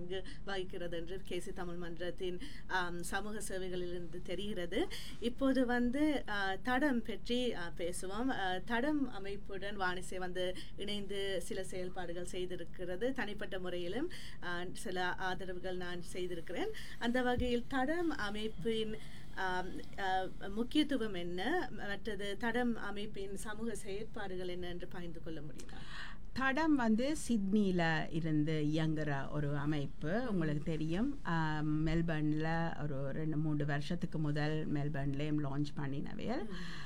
பங்கு வகிக்கிறது என்று கேசி தமிழ் மன்றத்தின் ஆம், சமூக சேவைகளிலிருந்து தெரிகிறது இப்போது வந்து ஆ, தடம் பற்றி ஆ, பேசுவோம் ஆ, தடம் அமைப்புடன் வாணிசை வந்து இணைந்து சில செயல்பாடுகள் செய்திருக்கிறது தனிப்பட்ட முறையிலும் ஆ, சில ஆதரவுகள் நான் செய்திருக்கிறேன் அந்த வகையில் தடம் அமைப்பின் ஆம், ஆ, முக்கியத்துவம் என்ன மற்றது தடம் அமைப்பின் சமூக செயற்பாடுகள் என்ன என்று பகிர்ந்து கொள்ள முடியுமா தடம் வந்து சிட்னியில் இருந்து இயங்குற ஒரு அமைப்பு உங்களுக்கு தெரியும் ஆம், மெல்பர்னில் ஒரு ரெண்டு மூன்று வருஷத்துக்கு முதல் மெல்பர்ன்லேயும் லான்ச் பண்ணினவையல்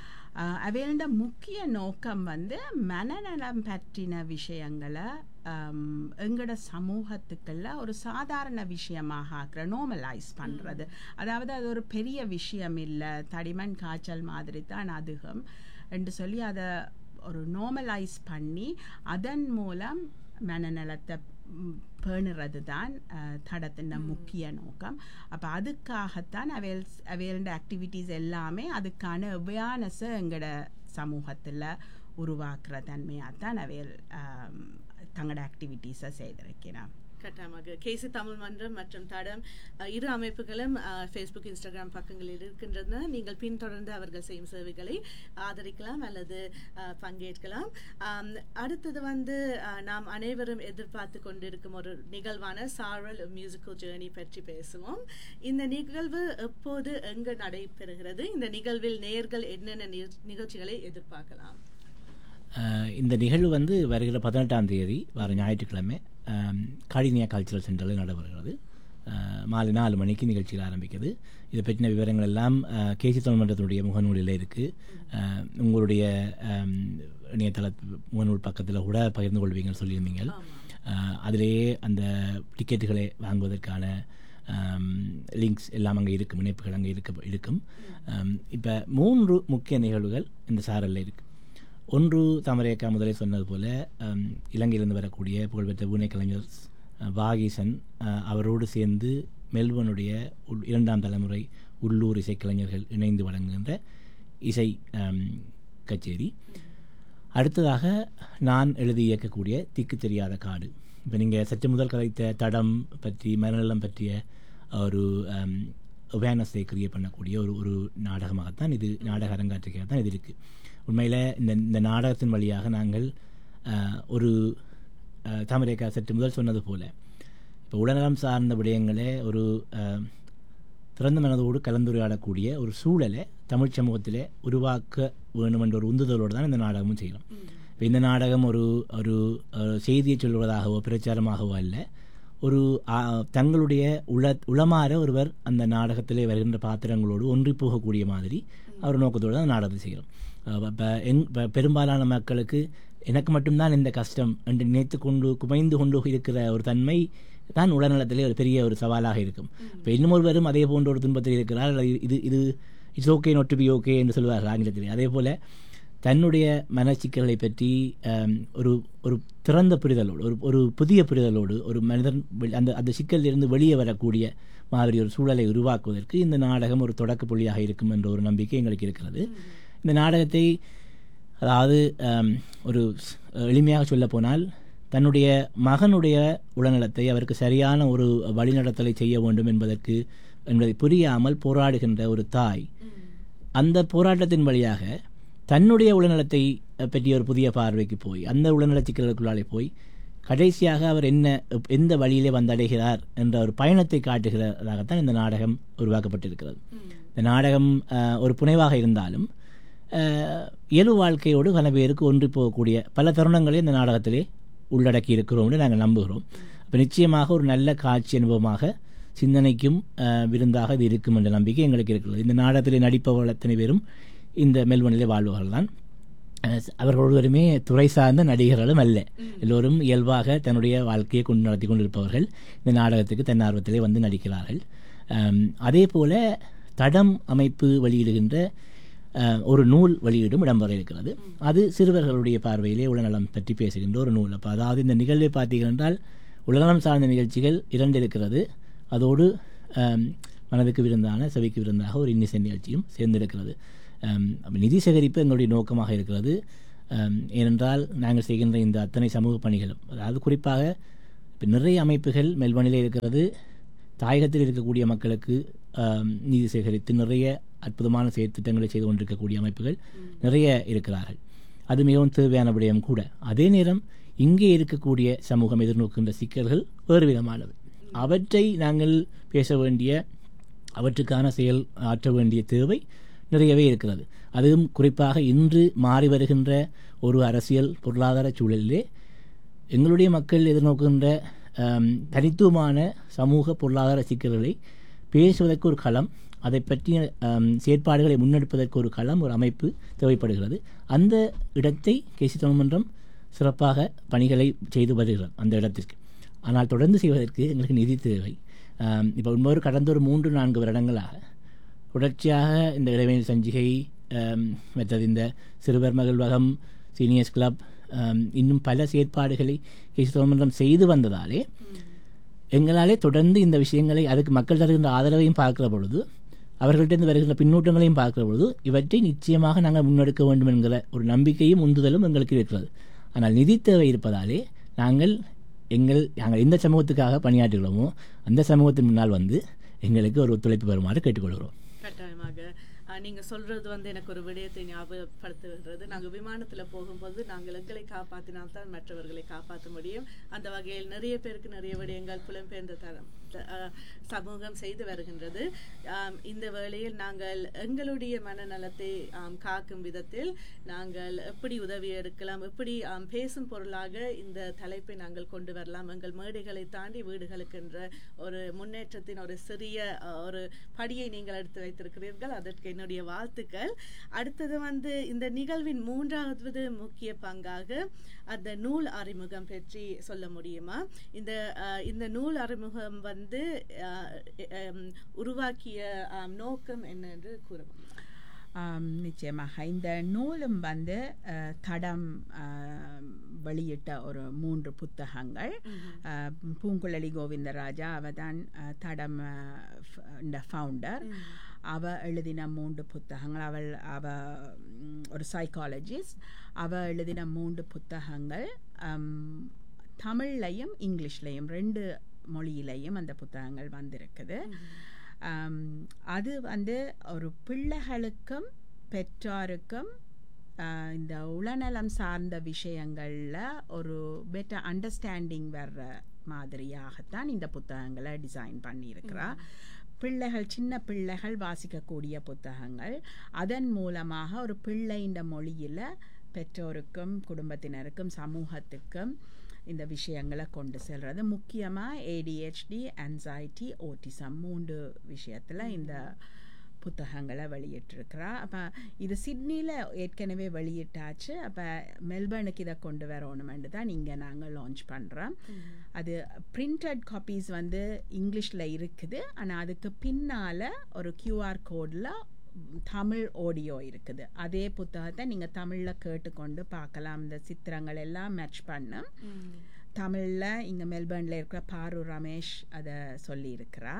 அவையோட முக்கிய நோக்கம் வந்து மனநலம் பற்றின விஷயங்களை ஆம், எங்களோட சமூகத்துக்குள்ள ஒரு சாதாரண விஷயமாக ஆக்குற நார்மலைஸ் பண்ணுறது அதாவது அது ஒரு பெரிய விஷயம் இல்லை தடிமன் காய்ச்சல் மாதிரி தான் அதுகம் என்று சொல்லி அதை ஒரு நார்மலைஸ் பண்ணி அதன் மூலம் மனநலத்தை ம், பேணுறது தான் அஹ், தடத்தின் முக்கிய நோக்கம் அப்போ அதுக்காகத்தான் அவையல் அவையல்ட ஆக்டிவிட்டீஸ் எல்லாமே அதுக்கான அவேர்னஸை எங்களோட சமூகத்தில் உருவாக்குற தன்மையாக தான் அவையல் ஆம், தங்களோட ஆக்டிவிட்டீஸை செய்திருக்கிறேன் கட்டாயமாக கேசி தமிழ் மன்றம் மற்றும் தடம் அஹ், இரு அமைப்புகளும் அஹ், ஃபேஸ்புக் இன்ஸ்டாகிராம் பக்கங்களில் இருக்கின்றன நீங்கள் பின்தொடர்ந்து அவர்கள் செய்யும் சேவைகளை ஆதரிக்கலாம் அல்லது அஹ், பங்கேற்கலாம் ஆம், அடுத்தது வந்து அஹ், நாம் அனைவரும் எதிர்பார்த்து கொண்டிருக்கும் ஒரு நிகழ்வான சாரல் மியூசிக்கல் ஜேர்னி பற்றி பேசுவோம் இந்த நிகழ்வு எப்போது எங்கு நடைபெறுகிறது இந்த நிகழ்வில் நேர்கள் என்னென்ன நிக- நிகழ்ச்சிகளை எதிர்பார்க்கலாம் அஹ் இந்த நிகழ்வு வந்து வருகிற பதினெட்டாம் தேதி வர ஞாயிற்றுக்கிழமை அஹ், காடினியா கல்ச்சுரல் சென்டரில் நடைபெறுகிறது அஹ், மாலை நாலு மணிக்கு நிகழ்ச்சியில் ஆரம்பிக்குது இதை பற்றின விவரங்கள் எல்லாம் அஹ், கேசி தமிழ் மன்றத்தினுடைய முகநூலில் இருக்குது உங்களுடைய அம், இணையதள முகநூல் பக்கத்தில் கூட பகிர்ந்து கொள்வீங்கன்னு சொல்லியிருந்தீங்க அஹ், அதிலேயே அந்த டிக்கெட்டுகளை வாங்குவதற்கான லிங்க்ஸ் எல்லாம் அங்கே இருக்கும் இணைப்புகள் அங்கே இருக்க இருக்கும் இப்போ மூன்று முக்கிய நிகழ்வுகள் இந்த சாரலில் இருக்குது ஒன்று தாமரையக்கா முதலே சொன்னது போல அம், இலங்கையிலிருந்து வரக்கூடிய புகழ்பெற்ற பூனை கலைஞர் அஹ், வாகீசன் அஹ், அவரோடு சேர்ந்து மெல்பர்னுடைய உள் இரண்டாம் தலைமுறை உள்ளூர் இசைக்கலைஞர்கள் இணைந்து வழங்குகின்ற இசை அம், கச்சேரி அடுத்ததாக நான் எழுதி இயக்கக்கூடிய திக்கு தெரியாத காடு இப்போ நீங்கள் சற்று முதல் கதைத்த தடம் பற்றி மனநலம் பற்றிய ஒரு அவேர்னஸை கிரியேட் பண்ணக்கூடிய ஒரு ஒரு நாடகமாகத்தான் இது நாடக அரங்காட்சிக்காக தான் இது இருக்குது உண்மையில் இந்த இந்த நாடகத்தின் வழியாக நாங்கள் அஹ், ஒரு அஹ், தாமரைக்கா சற்று முதல் சொன்னது போல இப்போ உடல்நலம் சார்ந்த விடயங்களே ஒரு அஹ், திறந்த மனதோடு கலந்துரையாடக்கூடிய ஒரு சூழலை தமிழ் சமூகத்திலே உருவாக்க வேண்டும் என்ற ஒரு உந்துதலோடு தான் இந்த நாடகமும் செய்யணும் இப்போ இந்த நாடகம் ஒரு ஒரு அஹ், செய்தியை சொல்வதாகவோ பிரச்சாரமாகவோ அல்ல ஒரு ஆ, தங்களுடைய உள உளமாற ஒருவர் அந்த நாடகத்திலே வருகின்ற பாத்திரங்களோடு ஒன்றி போகக்கூடிய மாதிரி அவர் நோக்கத்தோடு தான் நாடகத்தை செய்கிறோம் இப்போ எங் இப்ப பெரும்பாலான மக்களுக்கு எனக்கு மட்டும்தான் இந்த கஷ்டம் என்று நினைத்து கொண்டு குமைந்து கொண்டு இருக்கிற ஒரு தன்மை தான் உடல்நலத்திலே ஒரு பெரிய ஒரு சவாலாக இருக்கும் இப்போ இன்னும் ஒருவரும் அதே போன்ற ஒரு துன்பத்தில் இருக்கிறார் அல்லது இது இது it's okay not to be okay என்று சொல்வார்கள் ஆங்கிலத்திலே அதே போல தன்னுடைய மனச்சிக்கல்களை பற்றி ஆம், ஒரு ஒரு திறந்த புரிதலோடு ஒரு ஒரு புதிய புரிதலோடு ஒரு மனிதன் வெ- அந்த அந்த சிக்கலிலிருந்து வெளியே வரக்கூடிய மாதிரி ஒரு சூழலை உருவாக்குவதற்கு இந்த நாடகம் ஒரு தொடக்க புள்ளியாக இருக்கும் என்ற ஒரு நம்பிக்கை எங்களுக்கு இருக்கிறது இந்த நாடகத்தை அதாவது ஆம், ஒரு ஸ்- எளிமையாக சொல்லப்போனால் தன்னுடைய மகனுடைய உடல்நலத்தை அவருக்கு சரியான ஒரு வழிநடத்தலை செய்ய வேண்டும் என்பதற்கு என்பதை புரியாமல் போராடுகின்ற ஒரு தாய் அந்த போராட்டத்தின் வழியாக தன்னுடைய உடல்நலத்தை அஹ், பற்றிய ஒரு புதிய பார்வைக்கு போய் அந்த உடல்நல சிக்கல்களுக்குள்ளாலே போய் கடைசியாக அவர் என்ன எப்- எந்த வழியிலே வந்தடைகிறார் என்ற ஒரு பயணத்தை காட்டுகிறதாகத்தான் இந்த நாடகம் உருவாக்கப்பட்டிருக்கிறது இந்த நாடகம் அஹ், ஒரு புனைவாக இருந்தாலும் அஹ், இயல்பு வாழ்க்கையோடு பல பேருக்கு ஒன்றி போகக்கூடிய பல தருணங்களை இந்த நாடகத்திலே உள்ளடக்கி இருக்கிறோம்னு நாங்கள் நம்புகிறோம் அப்போ நிச்சயமாக ஒரு நல்ல காட்சி அனுபவமாக சிந்தனைக்கும் அஹ், விருந்தாக இது இருக்கும் என்ற நம்பிக்கை எங்களுக்கு இருக்கிறது இந்த நாடகத்திலே நடிப்பவர்கள் அத்தனை பேரும் இந்த மெல்பர்னிலே வாழ்பவர்கள் தான் அஹ், அவர்கள் ஒருவருமே துறை சார்ந்த நடிகர்களும் அல்ல எல்லோரும் இயல்பாக தன்னுடைய வாழ்க்கையை கொண்டு நடத்தி கொண்டிருப்பவர்கள் இந்த நாடகத்துக்கு தன்னார்வத்திலே வந்து நடிக்கிறார்கள் அம், அதே போல தடம் அமைப்பு வெளியிடுகின்ற அஹ், ஒரு நூல் வெளியீடும் இடம்பெற இருக்கிறது அது சிறுவர்களுடைய பார்வையிலே உடல்நலம் பற்றி பேசுகின்ற ஒரு நூல் அப்போ அதாவது இந்த நிகழ்வை பார்த்தீர்கள் என்றால் உடல்நலம் சார்ந்த நிகழ்ச்சிகள் இரண்டு இருக்கிறது அதோடு அம், மனதுக்கு விருந்தான செவிக்கு விருந்தாக ஒரு இன்னிசை நிகழ்ச்சியும் சேர்ந்திருக்கிறது அம், அப்ப நிதி சேகரிப்பு எங்களுடைய நோக்கமாக இருக்கிறது அம், ஏனென்றால் நாங்கள் செய்கின்ற இந்த அத்தனை சமூக பணிகளும் அதாவது குறிப்பாக இப்போ நிறைய அமைப்புகள் மெல்பர்னில் இருக்கிறது தாயகத்தில் இருக்கக்கூடிய மக்களுக்கு ஆம், நிதி சேகரித்து நிறைய அற்புதமான செயற்திட்டங்களை செய்து கொண்டிருக்கக்கூடிய அமைப்புகள் நிறைய இருக்கிறார்கள் அது மிகவும் தேவையான விடயம் கூட அதே நேரம் இங்கே இருக்கக்கூடிய சமூகம் எதிர்நோக்கின்ற சிக்கல்கள் வேறு விதமானவை அவற்றை நாங்கள் பேச வேண்டிய அவற்றுக்கான செயல் ஆற்ற வேண்டிய தேவை நிறையவே இருக்கிறது அதுவும் குறிப்பாக இன்று மாறி வருகின்ற ஒரு அரசியல் பொருளாதார சூழலிலே எங்களுடைய மக்கள் எதிர்நோக்குகின்ற ஆம், தனித்துவமான சமூக பொருளாதார சிக்கல்களை பேசுவதற்கு ஒரு களம் அதை பற்றிய ஆம், செயற்பாடுகளை முன்னெடுப்பதற்கு ஒரு களம் ஒரு அமைப்பு தேவைப்படுகிறது அந்த இடத்தை கேசி தமிழ்மன்றம் சிறப்பாக பணிகளை செய்து வருகிறது அந்த இடத்திற்கு ஆனால் தொடர்ந்து செய்வதற்கு எங்களுக்கு நிதி தேவை இப்போ இன்னொரு கடந்த ஒரு மூன்று நான்கு வருடங்களாக தொடர்ச்சியாக இந்த இடைவெளி சஞ்சிகை ஆம், மற்றது இந்த சிறுவர் மகிழ்வகம் சீனியர்ஸ் கிளப் ஆம், இன்னும் பல செயற்பாடுகளை கேசி தமிழ்மன்றம் செய்து வந்ததாலே எங்களாலே தொடர்ந்து இந்த விஷயங்களை அதுக்கு மக்கள் தருகின்ற ஆதரவையும் பார்க்கிற பொழுது அவர்கள்ட்ட வருகின்ற பின்னூட்டங்களையும் பார்க்கிற பொழுது இவற்றை நிச்சயமாக நாங்கள் முன்னெடுக்க வேண்டும் என்கிற ஒரு நம்பிக்கையும் உந்துதலும் எங்களுக்கு இருக்கிறது ஆனால் நிதி தேவை இருப்பதாலே நாங்கள் எங்கள் நாங்கள் எந்த சமூகத்துக்காக பணியாற்றுகிறோமோ அந்த சமூகத்தின் முன்னால் வந்து எங்களுக்கு ஒரு ஒத்துழைப்பு வருமாறு கேட்டுக்கொள்கிறோம் கட்டாயமாக அஹ், நீங்க சொல்றது வந்து எனக்கு ஒரு விடயத்தை ஞாபகப்படுத்துகிறது நாங்க விமானத்துல போகும்போது நாங்கள் எங்களை காப்பாற்றினால்தான் மற்றவர்களை காப்பாற்ற முடியும் அந்த வகையில் நிறைய பேருக்கு நிறைய விடயங்கள் புலம்பெயர்ந்த தரம் அஹ், சமூகம் செய்து வருகின்றது ஆம், இந்த வேளையில் நாங்கள் எங்களுடைய மனநலத்தை ஆம், காக்கும் விதத்தில் நாங்கள் எப்படி உதவி எடுக்கலாம் எப்படி ஆம், பேசும் பொருளாக இந்த தலைப்பை நாங்கள் கொண்டு வரலாம் எங்கள் மேடைகளை தாண்டி வீடுகளுக்கு என்ற ஒரு முன்னேற்றத்தின் ஒரு சிறிய அஹ், ஒரு படியை நீங்கள் எடுத்து வைத்திருக்கிறீர்கள் அதற்கு என்னுடைய வாழ்த்துக்கள் அடுத்தது வந்து இந்த நிகழ்வின் மூன்றாவது முக்கிய பங்காக அந்த நூல் அறிமுகம் பற்றி சொல்ல முடியுமா இந்த அஹ், இந்த நூல் அறிமுகம் வந்து அஹ், அம், உருவாக்கிய அம், நோக்கம் என்ன என்று கூறுவோம் ஆம், நிச்சயமாக இந்த நூலும் வந்து அஹ், தடம் அஹ், வெளியிட்ட ஒரு மூன்று புத்தகங்கள் அஹ், பூங்குழலி கோவிந்தராஜா அவ தான் அஹ், தடம் அஹ், ஃப- இந்த ஃபவுண்டர் அவ எழுதின மூன்று புத்தகங்கள் அவள் அவ ம், ஒரு சைக்காலஜிஸ்ட் அவ எழுதின மூன்று புத்தகங்கள் அம், தமிழ்லையும் இங்கிலீஷ்லையும் ரெண்டு மொழியிலையும் அந்த புத்தகங்கள் வந்திருக்குது ஆம், அது வந்து ஒரு பிள்ளைகளுக்கும் பெற்றோருக்கும் ஆ, இந்த உளநலம் சார்ந்த விஷயங்களில் ஒரு பெட்டர் அண்டர்ஸ்டாண்டிங் வர்ற மாதிரியாகத்தான் இந்த புத்தகங்களை டிசைன் பண்ணியிருக்கிறா பிள்ளைகள் சின்ன பிள்ளைகள் வாசிக்கக்கூடிய புத்தகங்கள் அதன் மூலமாக ஒரு பிள்ளைன்ற மொழியில் பெற்றோருக்கும் குடும்பத்தினருக்கும் சமூகத்துக்கும் இந்த விஷயங்களை கொண்டு செல்றது முக்கியமாக ஏடிஹெச்டி anxiety ஓட்டிசம் மூன்று விஷயத்தில் இந்த புத்தகங்களை வெளியிட்டிருக்கிறா அப்போ இது சிட்னியில் ஏற்கனவே வெளியிட்டாச்சு அப்போ மெல்பர்னுக்கு இதை கொண்டு வரணுமென்று தான் இங்கே நாங்கள் லான்ச் பண்ணுறோம் அது பிரிண்டட் காப்பீஸ் வந்து இங்கிலீஷில் இருக்குது ஆனால் அதுக்கு பின்னால் ஒரு கியூஆர் கோடில் தமிழ் ஆடியோ இருக்குது அதே புத்தகத்தை நீங்கள் தமிழில் கேட்டுக்கொண்டு பார்க்கலாம் இந்த சித்திரங்கள் எல்லாம் மேட்ச் பண்ணும் தமிழில் இங்கே மெல்பர்னில் இருக்கிற பாரு ரமேஷ் அதை சொல்லியிருக்கிறா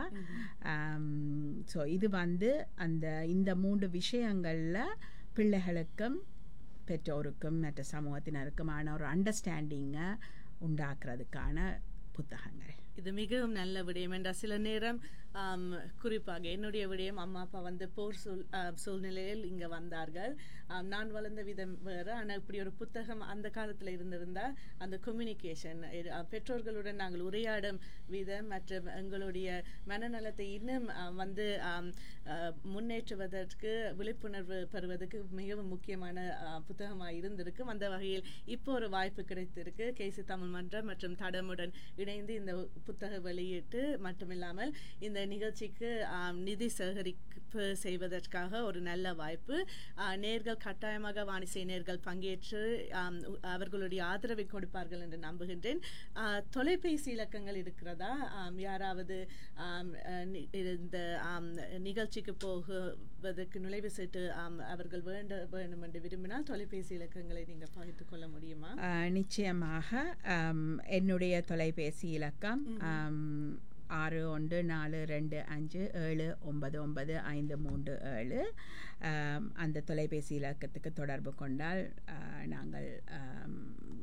ஸோ இது வந்து அந்த இந்த மூன்று விஷயங்களில் பிள்ளைகளுக்கும் பெற்றோருக்கும் மற்ற சமூகத்தினருக்குமான ஒரு அண்டர்ஸ்டாண்டிங்கை உண்டாக்குறதுக்கான புத்தகங்கள் இது மிகவும் நல்ல விடயம் என்றால் சில நேரம் ஆம், குறிப்பாக என்னுடைய விடயம் அம்மா அப்பா வந்து போர் சூழ் ஆ, சூழ்நிலையில் இங்கே வந்தார்கள் ஆம், நான் வளர்ந்த விதம் வேறு ஆனால் இப்படி ஒரு புத்தகம் அந்த காலத்தில் இருந்திருந்தால் அந்த கம்யூனிகேஷன் பெற்றோர்களுடன் நாங்கள் உரையாடும் விதம் மற்றும் எங்களுடைய மனநலத்தை இன்னும் ஆ, வந்து ஆம், ஆ, முன்னேற்றுவதற்கு விழிப்புணர்வு பெறுவதற்கு மிகவும் முக்கியமான புத்தகமாக இருந்திருக்கும் அந்த வகையில் இப்போ ஒரு வாய்ப்பு கிடைத்திருக்கு கேசி தமிழ் மன்றம் மற்றும் தடமுடன் இணைந்து இந்த புத்தக வெளியிட்டு மட்டுமில்லாமல் இந்த நிகழ்ச்சிக்கு ஆம், நிதி சேகரிப்பு செய்வதற்காக ஒரு நல்ல வாய்ப்பு ஆ, நேர்கள் கட்டாயமாக வாணிசை நேர்கள் பங்கேற்று ஆம், உ- அவர்களுடைய ஆதரவை கொடுப்பார்கள் என்று நம்புகின்றேன் ஆ, தொலைபேசி இலக்கங்கள் இருக்கிறதா ஆம், யாராவது ஆம், அ, நி- இந்த ஆம், நிகழ்ச்சிக்கு போகுவதற்கு நுழைவு சீட்டு ஆம், அவர்கள் வேண்ட வேண்டும் என்று விரும்பினால் தொலைபேசி இலக்கங்களை நீங்கள் பகிர்ந்து கொள்ள முடியுமா ஆஹ் நிச்சயமாக ஆம், என்னுடைய தொலைபேசி இலக்கம் ஆம், ஆறு ஒன்று நாலு ரெண்டு அஞ்சு ஏழு ஒன்பது ஒன்பது ஐந்து மூன்று ஏழு ஆம், அந்த தொலைபேசி இலக்கத்துக்கு தொடர்பு கொண்டால் ஆஹ், நாங்கள் ஆம்,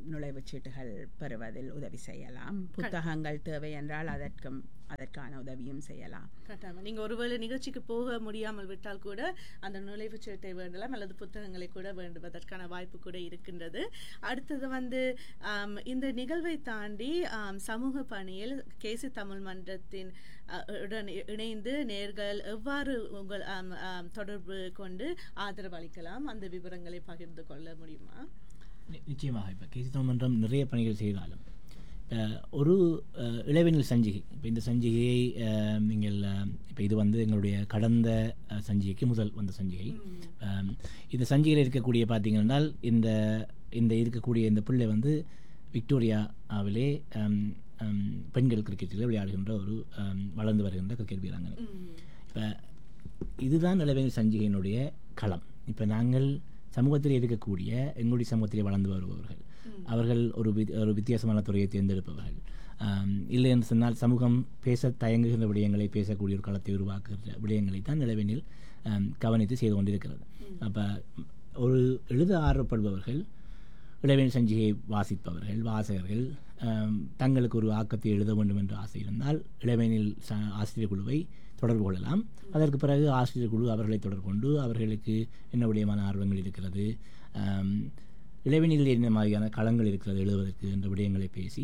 நுழைவுச் சீட்டுகள் பெறுவதில் உதவி செய்யலாம் புத்தகங்கள் தேவை என்றால் அதற்கும் அதற்கான உதவியும் செய்யலாம் கட்டாயமா நீங்க ஒருவேளை நிகழ்ச்சிக்கு போக முடியாமல் விட்டால் கூட அந்த நுழைவுச் சீட்டை வேண்டலாம் அல்லது புத்தகங்களை கூட வேண்டுவதற்கான வாய்ப்பு கூட இருக்கின்றது அடுத்தது வந்து ஆம், இந்த நிகழ்வை தாண்டி ஆம், சமூக பணியில் கேசி தமிழ் மன்றத்தின் அ, உடன் இ- இணைந்து நேர்கள் எவ்வாறு உங்கள் ஆம், ஆம், தொடர்பு கொண்டு ஆதரவு அளிக்கலாம் அந்த விவரங்களை பகிர்ந்து கொள்ள முடியுமா நி- நிச்சயமாக இப்போ கேசி மன்றம் நிறைய பணிகள் செய்தாலும் அஹ், ஒரு அஹ், இளவேனில் சஞ்சிகை இப்போ இந்த சஞ்சிகையை அஹ், நீங்கள் இப்போ இது வந்து எங்களுடைய கடந்த அஹ், சஞ்சிகைக்கு முதல் வந்த சஞ்சிகை அஹ், இந்த சஞ்சிகையில் இருக்கக்கூடிய பார்த்தீங்கன்னா இந்த இந்த இருக்கக்கூடிய இந்த பிள்ளை வந்து விக்டோரியாவிலே அம், அம், பெண்கள் கிரிக்கெட்டில் விளையாடுகின்ற ஒரு அம், வளர்ந்து வருகின்ற கிரிக்கெட் வீராங்கனை இப்போ இதுதான் இளவேனில் சஞ்சிகையினுடைய களம் இப்போ நாங்கள் சமூகத்தில் இருக்கக்கூடிய எங்களுடைய சமூகத்திலே வளர்ந்து வருபவர்கள் அவர்கள் ஒரு வி- ஒரு வித்தியாசமான துறையை தேர்ந்தெடுப்பவர்கள் ஆம், இல்லை என்று சொன்னால் சமூகம் பேச தயங்குகின்ற விடயங்களை பேசக்கூடிய ஒரு களத்தை உருவாக்குகின்ற விடயங்களை தான் நிலவெனில் ஆம், கவனித்து செய்து கொண்டிருக்கிறது அப்போ ஒரு எழுத ஆர்வப்படுபவர்கள் இளவேல் சஞ்சிகையை வாசிப்பவர்கள் வாசகர்கள் ஆம், தங்களுக்கு ஒரு ஆக்கத்தை எழுத வேண்டும் என்ற ஆசை இருந்தால் இளவேனில் ச ஆசிரியர் குழுவை தொடர்பு கொள்ளலாம் அதற்கு பிறகு ஆசிரியர் குழு அவர்களை தொடர்பு கொண்டு அவர்களுக்கு என்ன விடயமான ஆர்வங்கள் இருக்கிறது ஆம், இளவேனில் என்ன மாதிரியான களங்கள் இருக்கிறது எழுதுவதற்கு என்ற விடயங்களை பேசி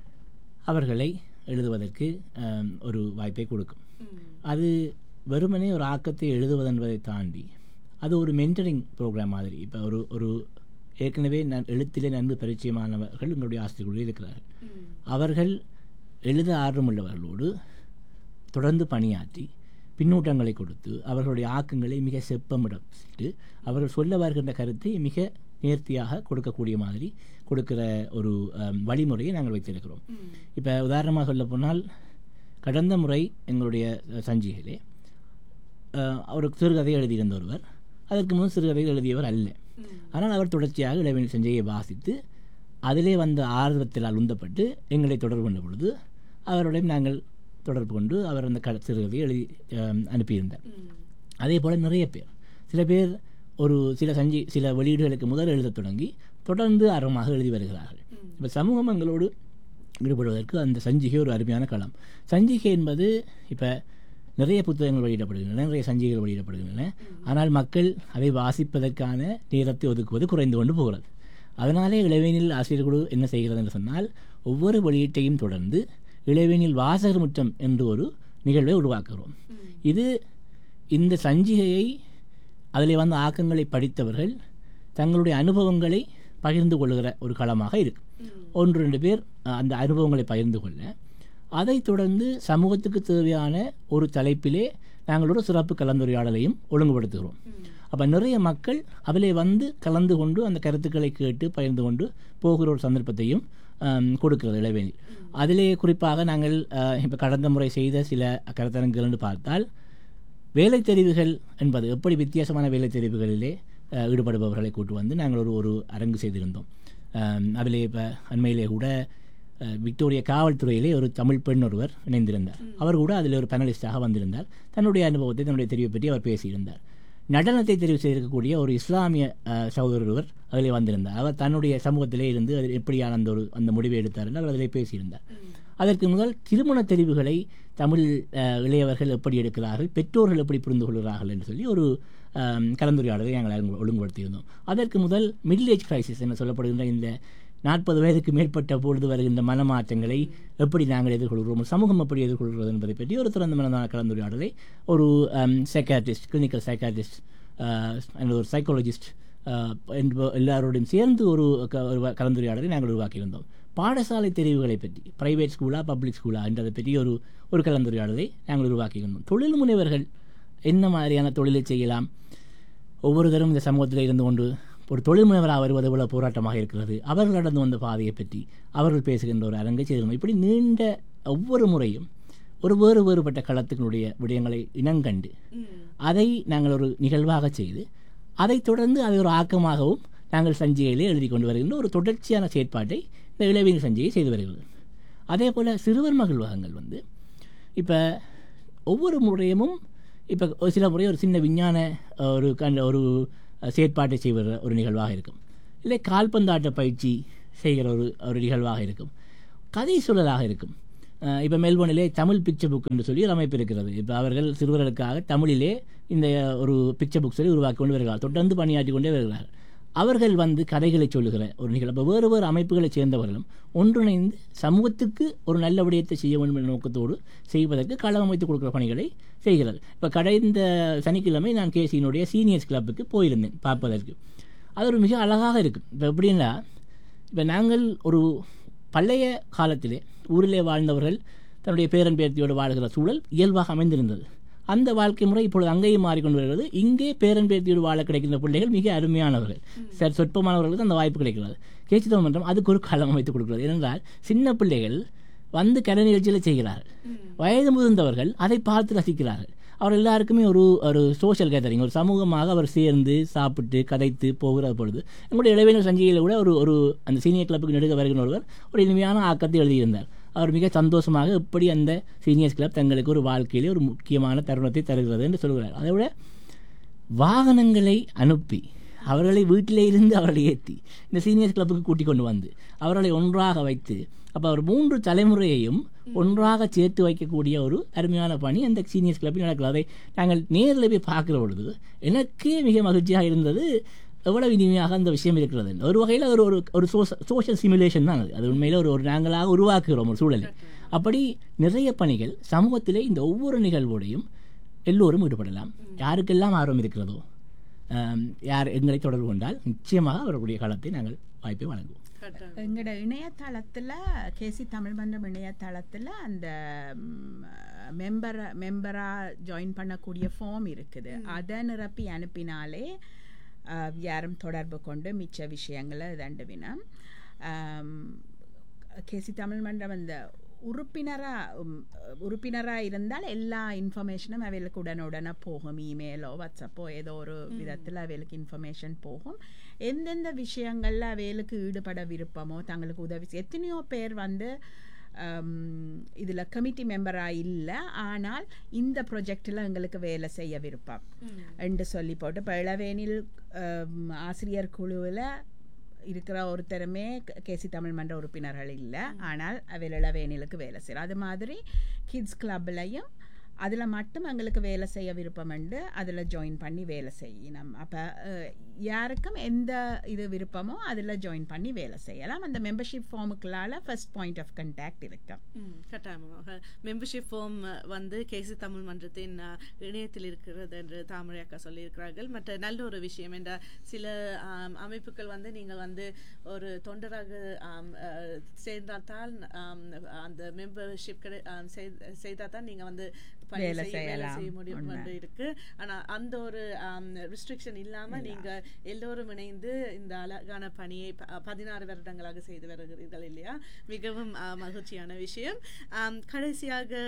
அவர்களை எழுதுவதற்கு ஆம், ஒரு வாய்ப்பை கொடுக்கும் அது வெறுமனே ஒரு ஆக்கத்தை எழுதுவது என்பதை தாண்டி அது ஒரு மென்டரிங் ப்ரோக்ராம் மாதிரி இப்போ ஒரு ஒரு ஏற்கனவே நான் எழுத்திலே நன்கு பரிச்சயமானவர்கள் என்னுடைய ஆசிரியர்கள் இருக்கிறார்கள் அவர்கள் எழுத ஆர்வமுள்ளவர்களோடு தொடர்ந்து பணியாற்றி பின்னூட்டங்களை கொடுத்து அவர்களுடைய ஆக்கங்களை மிக செப்பமிட்டு அவர்கள் சொல்ல வருகின்ற கருத்தை மிக நேர்த்தியாக கொடுக்கக்கூடிய மாதிரி கொடுக்கிற ஒரு அம், வழிமுறையை நாங்கள் வைத்திருக்கிறோம் இப்போ உதாரணமாக சொல்ல போனால் கடந்த முறை எங்களுடைய அஹ், சஞ்சிகையிலே அஹ், ஒரு சிறுகதை எழுதியிருந்த ஒருவர் அதற்கு முன் சிறுகதை எழுதியவர் அல்ல ஆனால் அவர் தொடர்ச்சியாக இளவேனில் சஞ்சையை வாசித்து அதிலே வந்த ஆர்வத்தில் உந்தப்பட்டு எங்களை தொடர்பு கொண்ட பொழுது அவருடன் நாங்கள் தொடர்பு கொண்டு அவர் அந்த க சிறுகதையை எழுதி அஹ், அனுப்பியிருந்தார் அதே போல் நிறைய பேர் சில பேர் ஒரு சில சஞ்சி சில வெளியீடுகளுக்கு முதல் எழுதத் தொடங்கி தொடர்ந்து ஆர்வமாக எழுதி வருகிறார்கள் இப்போ சமூகம் எங்களோடு ஈடுபடுவதற்கு அந்த சஞ்சிகை ஒரு அருமையான களம் சஞ்சிகை என்பது இப்போ நிறைய புத்தகங்கள் வெளியிடப்படுகின்றன நிறைய சஞ்சிகைகள் வெளியிடப்படுகின்றன ஆனால் மக்கள் அதை வாசிப்பதற்கான நேரத்தை ஒதுக்குவது குறைந்து கொண்டு போகிறது அதனாலே இளவேனில் ஆசிரியர் குழு என்ன செய்கிறது என்று சொன்னால் ஒவ்வொரு வெளியீட்டையும் தொடர்ந்து இளவேனில் வாசகர் முற்றம் என்று ஒரு நிகழ்வை உருவாக்குகிறோம் இது இந்த சஞ்சிகையை அதில் வந்த ஆக்கங்களை படித்தவர்கள் தங்களுடைய அனுபவங்களை பகிர்ந்து கொள்ளுகிற ஒரு களமாக இருக்கு ஒன்று ரெண்டு பேர் அஹ், அந்த அனுபவங்களை பகிர்ந்து கொள்ள அதைத் தொடர்ந்து சமூகத்துக்கு தேவையான ஒரு தலைப்பிலே நாங்கள் ஒரு சிறப்பு கலந்துரையாடலையும் ஒழுங்குபடுத்துகிறோம் அப்போ நிறைய மக்கள் அதிலே வந்து கலந்து கொண்டு அந்த கருத்துக்களை கேட்டு பகிர்ந்து கொண்டு போகிற ஒரு சந்தர்ப்பத்தையும் ஆம், கொடுக்கிறது இளவேனில் அதிலே குறிப்பாக நாங்கள் இப்போ கடந்த முறை செய்த சில கருத்தரங்குகள் என்று பார்த்தால் வேலை தெரிவுகள் என்பது எப்படி வித்தியாசமான வேலை தெரிவுகளிலே அஹ், ஈடுபடுபவர்களை கூட்டு வந்து நாங்கள் ஒரு ஒரு அரங்கு செய்திருந்தோம் ஆம், அதிலே இப்போ அண்மையிலே கூட அஹ், விக்டோரியா காவல்துறையிலே ஒரு தமிழ் பெண் ஒருவர் இணைந்திருந்தார் அவர் கூட அதில் ஒரு பேனலிஸ்டாக வந்திருந்தார் தன்னுடைய அனுபவத்தை தன்னுடைய தெரிவை பற்றி அவர் பேசியிருந்தார் நடனத்தை தெரிவு செய்திருக்கக்கூடிய ஒரு இஸ்லாமிய அஹ், சகோதரர் ஒருவர் அதில் வந்திருந்தார் அவர் தன்னுடைய சமூகத்திலே இருந்து அதில் எப்படியான அந்த ஒரு அந்த முடிவை எடுத்தார் என்று அவர் அதில் பேசியிருந்தார் அதற்கு முதல் திருமண தெரிவுகளை தமிழ் அஹ், இளையவர்கள் எப்படி எடுக்கிறார்கள் பெற்றோர்கள் எப்படி புரிந்து கொள்கிறார்கள் என்று சொல்லி ஒரு அஹ், கலந்துரையாடலை நாங்கள் ஒழுங்கு- ஒழுங்குபடுத்தியிருந்தோம் அதற்கு முதல் மிடில் ஏஜ் கிரைசிஸ் என சொல்லப்படுகின்ற இந்த நாற்பது வயதுக்கு மேற்பட்ட பொழுது வருகின்ற மனமாற்றங்களை எப்படி நாங்கள் எதிர்கொள்கிறோம் சமூகம் எப்படி எதிர்கொள்கிறது என்பதை பற்றி ஒரு திறந்த மனதான கலந்துரையாடலை ஒரு சைக்காட்ரிஸ்ட் கிளினிக்கல் சைக்காட்ரிஸ்ட் ஒரு சைக்காலஜிஸ்ட் எல்லாரோடையும் சேர்ந்து ஒரு க- ஒரு வ- கலந்துரையாடலை நாங்கள் உருவாக்கியிருந்தோம் பாடசாலை தெரிவுகளை பற்றி பிரைவேட் ஸ்கூலா பப்ளிக் ஸ்கூலா என்றதை பற்றி ஒரு ஒரு கலந்துரையாடலை நாங்கள் உருவாக்கியிருந்தோம் தொழில் முனைவர்கள் என்ன மாதிரியான தொழிலை செய்யலாம் ஒவ்வொருத்தரும் இந்த சமூகத்தில் இருந்து கொண்டு ஒரு தொழில் முனைவராக வருவது எவ்வளவு போராட்டமாக இருக்கிறது அவர்கள் நடந்து வந்த பாதையை பற்றி அவர்கள் பேசுகின்ற ஒரு அரங்கை செய்திருந்தோம் இப்படி நீண்ட ஒவ்வொரு முறையும் ஒரு வேறு வேறுபட்ட களத்தினுடைய விடயங்களை இனங்கண்டு அதை நாங்கள் ஒரு நிகழ்வாக செய்து அதைத் தொடர்ந்து அதை ஒரு ஆக்கமாகவும் நாங்கள் சஞ்சிகையிலே எழுதி கொண்டு வருகின்ற ஒரு தொடர்ச்சியான செயற்பாட்டை இந்த இளவியல் சஞ்சிகை செய்து வருகிறது அதே போல் சிறுவர் மகிழ்வகங்கள் வந்து இப்போ ஒவ்வொரு முறையும் இப்போ ஒரு சில முறை ஒரு சின்ன விஞ்ஞான அஹ், ஒரு கண்ட ஒரு அஹ், செயற்பாட்டை செய்வது ஒரு நிகழ்வாக இருக்கும் இல்லை கால்பந்தாட்ட பயிற்சி செய்கிற ஒரு ஒரு நிகழ்வாக இருக்கும் கதை சொல்லலாக இருக்கும் இப்போ மெல்போர்னிலே தமிழ் பிக்சர் புக் என்று சொல்லி ஒரு அமைப்பு இருக்கிறது இப்போ அவர்கள் சிறுவர்களுக்காக தமிழிலே இந்த ஒரு பிக்சர் புக் சொல்லி உருவாக்கி கொண்டு வருகிறார் தொடர்ந்து பணியாற்றி கொண்டே வருகிறார் அவர்கள் வந்து கதைகளை சொல்லுகிற ஒரு நிகழ்வு இப்போ வேறு வேறு அமைப்புகளைச் சேர்ந்தவர்களும் ஒன்றிணைந்து சமூகத்துக்கு ஒரு நல்ல விடயத்தை செய்ய வேண்டும் என்ற நோக்கத்தோடு செய்வதற்கு களம் அமைத்து கொடுக்குற பணிகளை செய்கிறது இப்போ கடைந்த சனிக்கிழமை நான் கேசியினுடைய சீனியர்ஸ் கிளப்புக்கு போயிருந்தேன் பார்ப்பதற்கு அது ஒரு மிக அழகாக இருக்கும் இப்போ எப்படின்னா இப்போ நாங்கள் ஒரு பழைய காலத்திலே ஊரிலே வாழ்ந்தவர்கள் தன்னுடைய பேரன் பேர்த்தியோடு வாழ்கிற சூழல் இயல்பாக அமைந்திருந்தது அந்த வாழ்க்கை முறை இப்பொழுது அங்கேயும் மாறிக்கொண்டு வருகிறது இங்கே பேரன் பேர்த்தியோடு வாழ கிடைக்கின்ற பிள்ளைகள் மிக அருமையானவர்கள் சரி சொற்பமானவர்களுக்கு அந்த வாய்ப்பு கிடைக்கிறது கேச்சிதவ மன்றம் அதுக்கு ஒரு களம் அமைத்து கொடுக்கிறது ஏனென்றால் சின்ன பிள்ளைகள் வந்து கலை நிகழ்ச்சியில் செய்கிறார்கள் வயது முதிர்ந்தவர்கள் அதை பார்த்து ரசிக்கிறார்கள் அவர் எல்லாருக்குமே ஒரு ஒரு சோஷியல் கேதரிங் ஒரு சமூகமாக அவர் சேர்ந்து சாப்பிட்டு கதைத்து போகிற பொழுது எங்களுடைய இளைஞர் சஞ்சிகையில் கூட ஒரு ஒரு அந்த சீனியர் கிளப்புக்கு நெடுக வருகிற ஒருவர் ஒரு இனிமையான ஆக்கத்தை எழுதியிருந்தார் அவர் மிக சந்தோஷமாக எப்படி அந்த சீனியர்ஸ் கிளப் தங்களுக்கு ஒரு வாழ்க்கையிலே ஒரு முக்கியமான தருணத்தை தருகிறது என்று சொல்கிறார் அதை விட வாகனங்களை அனுப்பி அவர்களை வீட்டிலே இருந்து அவர்களை ஏற்றி இந்த சீனியர்ஸ் கிளப்புக்கு கூட்டிக் கொண்டு வந்து அவர்களை ஒன்றாக வைத்து அப்போ அவர் மூன்று தலைமுறையையும் ஒன்றாக சேர்த்து வைக்கக்கூடிய ஒரு அருமையான பணி அந்த சீனியர்ஸ் கிளப்பில் நடக்கிறது அதை நாங்கள் நேரில் போய் பார்க்குற பொழுது எனக்கே மிக மகிழ்ச்சியாக இருந்தது எவ்வளவு இனிமையாக அந்த விஷயம் இருக்கிறது ஒரு வகையில் ஒரு ஒரு ஒரு சோஷியல் சிமுலேஷன் தான் அது அது உண்மையில் ஒரு ஒரு நாங்களாக உருவாக்குகிறோம் ஒரு சூழலை அப்படி நிறைய பணிகள் சமூகத்திலே இந்த ஒவ்வொரு நிகழ்வோடையும் எல்லோரும் ஈடுபடலாம் யாருக்கெல்லாம் ஆர்வம் இருக்கிறதோ யார் எங்களை தொடர்பு கொண்டால் நிச்சயமாக அவர்களுடைய காலத்தை நாங்கள் வாய்ப்பை வழங்குவோம் எங்களோட இணையதளத்தில் கேசி தமிழ் மன்றம் இணையதளத்தில் அந்த மெம்பரை மெம்பராக ஜாயின் பண்ணக்கூடிய ஃபார்ம் இருக்குது அதை நிரப்பி அனுப்பினாலே யாரும் தொடர்பு கொண்டு மிச்ச விஷயங்களை தண்டுவினம் கேசி தமிழ் மன்றம் அந்த உறுப்பினராக உறுப்பினராக இருந்தால் எல்லா இன்ஃபர்மேஷனும் அவைகளுக்கு உடனுடனே போகும் இமெயிலோ வாட்ஸ்அப்போ ஏதோ ஒரு விதத்தில் அவைகளுக்கு இன்ஃபர்மேஷன் போகும் எந்தெந்த விஷயங்களில் அவைகளுக்கு ஈடுபட விருப்பமோ தங்களுக்கு உதவி எத்தனையோ பேர் வந்து இதில் கமிட்டி மெம்பராக இல்லை ஆனால் இந்த ப்ரொஜெக்டில் எங்களுக்கு வேலை செய்ய விருப்பம் என்று சொல்லி போட்டு இப்போ இளவேனில் ஆசிரியர் குழுவில் இருக்கிற ஒருத்தருமே கேசி தமிழ் மன்ற உறுப்பினர்கள் இல்லை ஆனால் அவையில் இளவேனிலுக்கு வேலை செய்கிறோம் அது மாதிரி கிட்ஸ் கிளப்லையும் அதில் மட்டும் எங்களுக்கு வேலை செய்ய விருப்பம் உண்டு அதில் ஜாயின் பண்ணி வேலை செய்யணும் அப்போ யாருக்கும் எந்த இது விருப்பமோ அதில் ஜாயின் பண்ணி வேலை செய்யலாம் அந்த மெம்பர்ஷிப் ஃபார்முக்குள்ளால ஃபர்ஸ்ட் பாயிண்ட் ஆஃப் கண்டாக்ட் இருக்கும் கட்டாயமாக மெம்பர்ஷிப் ஃபார்ம் வந்து கேசி தமிழ் மன்றத்தின் இணையத்தில் இருக்கிறது என்று தாமரை அக்கா சொல்லியிருக்கிறார்கள் மற்ற நல்ல ஒரு விஷயம் என்ற சில அமைப்புகள் வந்து நீங்கள் வந்து ஒரு தொண்டராக சேர்ந்தால்தான் அந்த மெம்பர்ஷிப் செய்தால் தான் நீங்கள் வந்து வேலை செய்யலாம் செய்ய முடியும் என்று இருக்கு ஆனா அந்த ஒரு ரிஸ்ட்ரிக்ஷன் இல்லாம நீங்க எல்லோரும் இணைந்து இந்த அழகான பணியை பதினாறு வருடங்களாக செய்து வருகிறீர்கள் இல்லையா மிகவும் மகிழ்ச்சியான விஷயம் கடைசியாக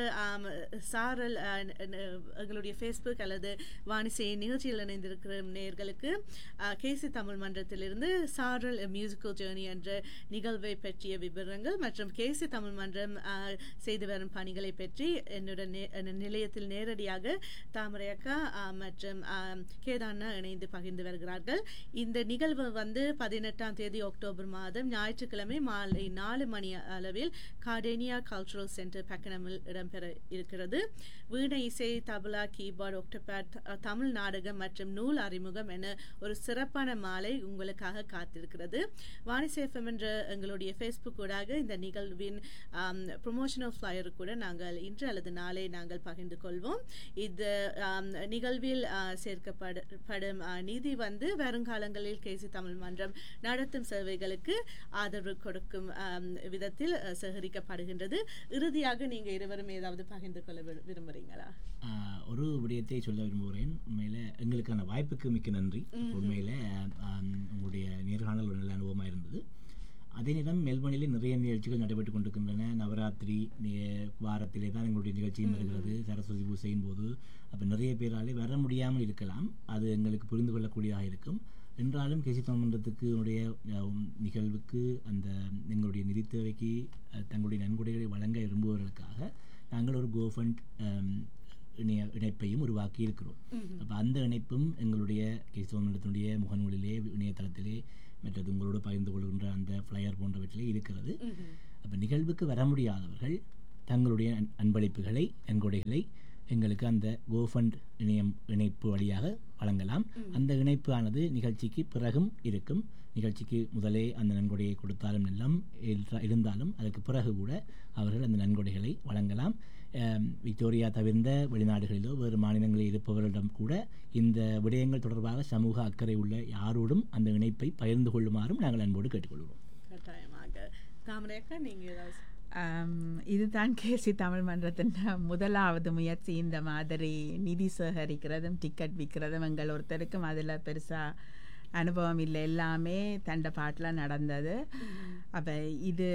சாரல் எங்களுடைய ஃபேஸ்புக் அல்லது வாணிசை நிகழ்ச்சியில் இணைந்திருக்கிற நேர்களுக்கு கேசி தமிழ் மன்றத்திலிருந்து சாரல் மியூசிக்கல் ஜேர்னி என்ற நிகழ்வை பற்றிய விவரங்கள் மற்றும் கேசி தமிழ் மன்றம் செய்து வரும் பணிகளை பற்றி என்னுடன் நிலையத்தில் நேரடியாக தாமரை அக்கா மற்றும் கேதானா இணைந்து பகிர்ந்து வருகிறார்கள் இந்த நிகழ்வு வந்து பதினெட்டாம் தேதி அக்டோபர் மாதம் ஞாயிற்றுக்கிழமை மாலை நாலு மணி அளவில் கார்டேனியா கல்ச்சுரல் சென்டர் பக்கனமில் இடம்பெற இருக்கிறது வீணை இசை தபலா கீபோர்ட் ஒக்டோபேட் தமிழ் நாடகம் மற்றும் நூல் அறிமுகம் என ஒரு சிறப்பான மாலை உங்களுக்காக காத்திருக்கிறது வாணிசேஃபம் என்ற எங்களுடைய ஃபேஸ்புக் ஊடாக இந்த நிகழ்வின் ப்ரொமோஷனல் ஃப்ளையர் கூட நாங்கள் இன்று அல்லது நாளை நாங்கள் பகிர்ந்து கொள்வோம் இது நிகழ்வில் சேர்க்கப்படும் நிதி வந்து வருங்காலங்களில் கேசி தமிழ் மன்றம் நடத்தும் சேவைகளுக்கு ஆதரவு கொடுக்கும் விதத்தில் சேகரிக்கப்படுகின்றது இறுதியாக நீங்க இருவரும் ஏதாவது பகிர்ந்து கொள்ள விரும்புறீங்களா ஒரு விடயத்தை சொல்ல விரும்புகிறேன் உண்மையில எங்களுக்கான வாய்ப்புக்கு மிக்க நன்றி உண்மையில உங்களுடைய நேர்காணல் ஒரு நல்ல அனுபவமாக இருந்தது அதே நேரம் மெல்பர்னிலே நிறைய நிகழ்ச்சிகள் நடைபெற்று கொண்டிருக்கின்றன நவராத்திரி வாரத்திலே தான் எங்களுடைய நிகழ்ச்சியும் வருகிறது சரஸ்வதி பூசையின் போது அப்போ நிறைய பேராலே வர முடியாமல் இருக்கலாம் அது எங்களுக்கு புரிந்து கொள்ளக்கூடியதாக இருக்கும் என்றாலும் கேசி மன்றத்துக்கு உடைய நிகழ்வுக்கு அந்த எங்களுடைய நிதி தேவைக்கு தங்களுடைய நன்கொடைகளை வழங்க விரும்புவதற்காக நாங்கள் ஒரு கோஃபண்ட் இணைய இணைப்பையும் உருவாக்கி இருக்கிறோம் அப்போ அந்த இணைப்பும் எங்களுடைய கேசி மன்றத்தினுடைய முகநூலிலே இணையதளத்திலே மற்றது உங்களோடு பகிர்ந்து கொள்கின்ற அந்த ஃப்ளையர் போன்றவற்றிலே இருக்கிறது அப்போ நிகழ்வுக்கு வர முடியாதவர்கள் தங்களுடைய அன்- அன்பளிப்புகளை நன்கொடைகளை எங்களுக்கு அந்த கோஃபண்ட் இணையம் இணைப்பு வழியாக வழங்கலாம் அந்த இணைப்பு ஆனது நிகழ்ச்சிக்கு பிறகும் இருக்கும் நிகழ்ச்சிக்கு முதலே அந்த நன்கொடையை கொடுத்தாலும் எல்லாம் இல்ல- இருந்தாலும் அதற்கு பிறகு கூட அவர்கள் அந்த நன்கொடைகளை வழங்கலாம் அம், விக்டோரியா தவிர்ந்த வெளிநாடுகளிலோ வேறு மாநிலங்களில் இருப்பவர்களிடம் கூட இந்த விடயங்கள் தொடர்பாக சமூக அக்கறை உள்ள யாரோடும் அந்த இணைப்பை பகிர்ந்து கொள்ளுமாறும் நாங்கள் அன்போடு கேட்டுக்கொள்கிறோம் கட்டாயமாக தாமரையக்கா நீங்க ஏதாவது ஆம், இதுதான் கேசி தமிழ் மன்றத்தின் முதலாவது முயற்சி இந்த மாதிரி நிதி சேகரிக்கிறதும் டிக்கெட் விற்கிறதும் எங்கள் ஒருத்தருக்கும் அதில் பெருசாக அனுபவம் இல்லை எல்லாமே தண்ட பாட்டில் நடந்தது அப்போ இது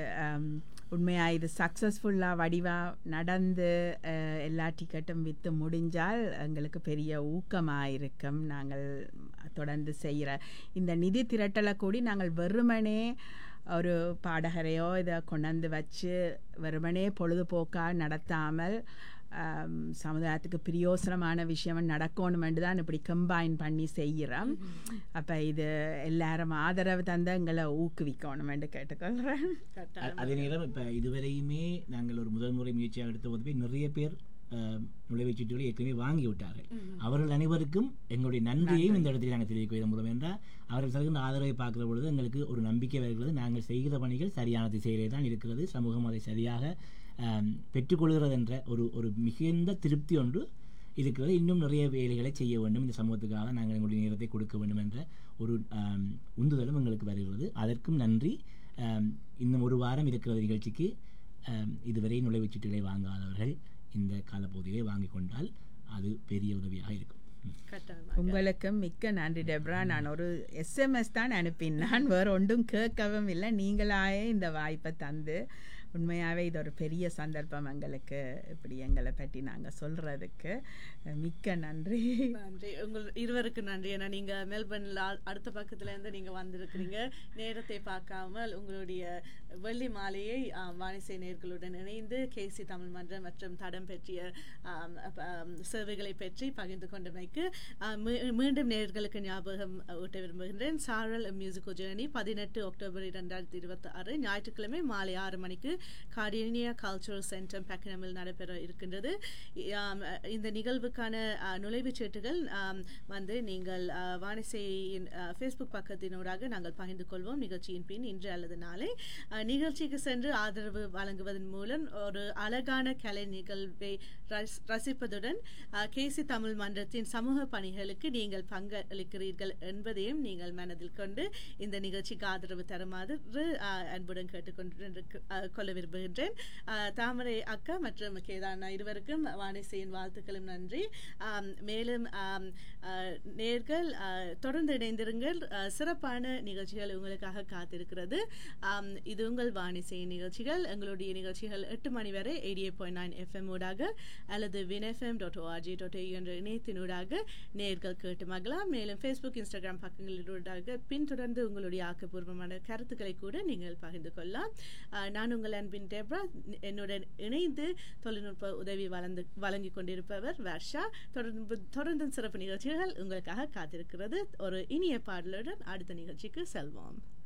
உண்மையாக இது சக்ஸஸ்ஃபுல்லாக வடிவாக நடந்து அஹ், எல்லா டிக்கெட்டும் விற்று முடிஞ்சால் எங்களுக்கு பெரிய ஊக்கமாக இருக்கும் நாங்கள் தொடர்ந்து செய்கிற இந்த நிதி திரட்டலை கூடி நாங்கள் வெறுமனே ஒரு பாடகரையோ இதை கொண்டாந்து வச்சு வெறுமனே பொழுதுபோக்காக நடத்தாமல் ஆம், சமுதாயத்துக்கு பிரயோசனமான விஷயம் நடக்கணுமென்று தான் இப்படி கம்பைன் பண்ணி செய்கிறோம் அப்போ இது எல்லாரும் ஆதரவு தந்து எங்களை ஊக்குவிக்கணுமென்று கேட்டுக்கொள்கிறேன் கட்டாயம் அ- அதே நேரம் இப்போ இதுவரையுமே நாங்கள் ஒரு முதல் முறை முயற்சியாக எடுத்த போதுமே நிறைய பேர் அஹ், நுழைவுச் சீட்டுகளை ஏற்கனவே வாங்கி விட்டார்கள் அவர்கள் அனைவருக்கும் எங்களுடைய நன்றியையும் இந்த இடத்தில் நாங்கள் தெரிவிக்க விதம் மூலம் என்றால் அவர்கள் தருகின்ற ஆதரவை பார்க்கிற பொழுது எங்களுக்கு ஒரு நம்பிக்கை வருகிறது நாங்கள் செய்கிற பணிகள் சரியான திசையிலே தான் இருக்கிறது சமூகம் அதை சரியாக அம், பெற்றுக்கொள்கிறது என்ற ஒரு ஒரு மிகுந்த திருப்தி ஒன்று இருக்கிறது இன்னும் நிறைய வேலைகளை செய்ய வேண்டும் இந்த சமூகத்துக்காக நாங்கள் எங்களுடைய நேரத்தை கொடுக்க வேண்டும் என்ற ஒரு ஆம், உந்துதலும் எங்களுக்கு வருகிறது அதற்கும் நன்றி ஆம், இன்னும் ஒரு வாரம் இருக்கிற நிகழ்ச்சிக்கு ஆம், இதுவரை நுழைவுச் சீட்டுகளை வாங்காதவர்கள் இந்த காலப்பகுதியிலே வாங்கி கொண்டால் அது பெரிய உதவியாக இருக்கும் ம். கட்டாயமாக உங்களுக்கும் மிக்க நன்றி டெப்ரா நான் ஒரு எஸ்எம்எஸ் தான் அனுப்பினான் வேறு ஒன்றும் கேட்கவும் இல்லை நீங்களாயே இந்த வாய்ப்பை தந்து உண்மையாகவே இது ஒரு பெரிய சந்தர்ப்பம் எங்களுக்கு இப்படி எங்களை பற்றி நாங்கள் சொல்கிறதுக்கு மிக்க நன்றி நன்றி உங்கள் இருவருக்கு நன்றி ஏன்னா நீங்க மெல்பர்ன்ல அ- அடுத்த பக்கத்துல இருந்து நீங்க வந்திருக்கிறீங்க நேரத்தை பார்க்காமல் உங்களுடைய வெள்ளி மாலையை ஆம், வாணிசை நேர்களுடன் இணைந்து கேசி தமிழ் மன்றம் மற்றும் தடம் பற்றிய ஆம், அப்ப, ஆம், சேவைகளை பற்றி பகிர்ந்து கொண்டமைக்கு ஆம், மீ- மீண்டும் நேர்களுக்கு ஞாபகம் ஊட்ட விரும்புகின்றேன் சாரல் மியூசிக்கல் ஜேர்னி பதினெட்டு அக்டோபர் இரண்டாயிரத்தி இருபத்தி ஆறு ஞாயிற்றுக்கிழமை மாலை ஆறு மணிக்கு கார்டினியா கல்ச்சுரல் சென்டர் பெக்கனமில் நடைபெற இருக்கின்றது இ- ஆம், அ, இந்த நிகழ்வுக்கான அ, நுழைவுச் சீட்டுகள் ஆம், வந்து நீங்கள் அ, வானிசையின் அ, ஃபேஸ்புக் பக்கத்தினூடாக நாங்கள் பகிர்ந்து கொள்வோம் நிகழ்ச்சியின் பின் இன்று அல்லது நாளை அ, நிகழ்ச்சிக்கு சென்று ஆதரவு வழங்குவதன் மூலம் ஒரு அழகான கலை நிகழ்வை ரஸ்- ரசிப்பதுடன் அ, கேசி தமிழ் மன்றத்தின் சமூக பணிகளுக்கு நீங்கள் பங்களிக்கிறீர்கள் என்பதையும் நீங்கள் மனதில் கொண்டு இந்த நிகழ்ச்சிக்கு ஆதரவு தருமாறு அ, அன்புடன் கேட்டுக்கொண்டு அ, கொள்ள விரும்புகின்றேன் அ, தாமரை அக்கா மற்றும் கேதானா இருவருக்கும் வாணிசையின் வாழ்த்துக்களும் நன்றி ஆம், மேலும் ஆம், அ, நேர்கள் அ, தொடர்ந்து இணைந்திருங்கள் அ, சிறப்பான நிகழ்ச்சிகள் உங்களுக்காக காத்திருக்கிறது ஆம், இது உங்கள் வாணிசையின் நிகழ்ச்சிகள் எங்களுடைய நிகழ்ச்சிகள் எட்டு மணி வரை eighty eight point nine FM ஊடாக அல்லது வின்எஃப்எம் டாட் ஓஆர்ஜி டாட் என்ற இணையத்தினூடாக நேர்கள் கேட்டு மகலாம் மேலும் ஃபேஸ்புக் இன்ஸ்டாகிராம் பக்கங்களினூடாக பின்தொடர்ந்து உங்களுடைய ஆக்கப்பூர்வமான கருத்துக்களை கூட நீங்கள் பகிர்ந்து கொள்ளலாம் ஆஹ் நான் உங்கள் அன்பின் டெப்ரா என்னுடன் இணைந்து தொழில்நுட்ப உதவி வளர்ந்து வழங்கி கொண்டிருப்பவர் வர்ஷா தொடர்ந்து தொடர்ந்து சிறப்பு நிகழ்ச்சிகள் உங்களுக்காக காத்திருக்கிறது ஒரு இனிய பாடலுடன் அடுத்த நிகழ்ச்சிக்கு செல்வோம்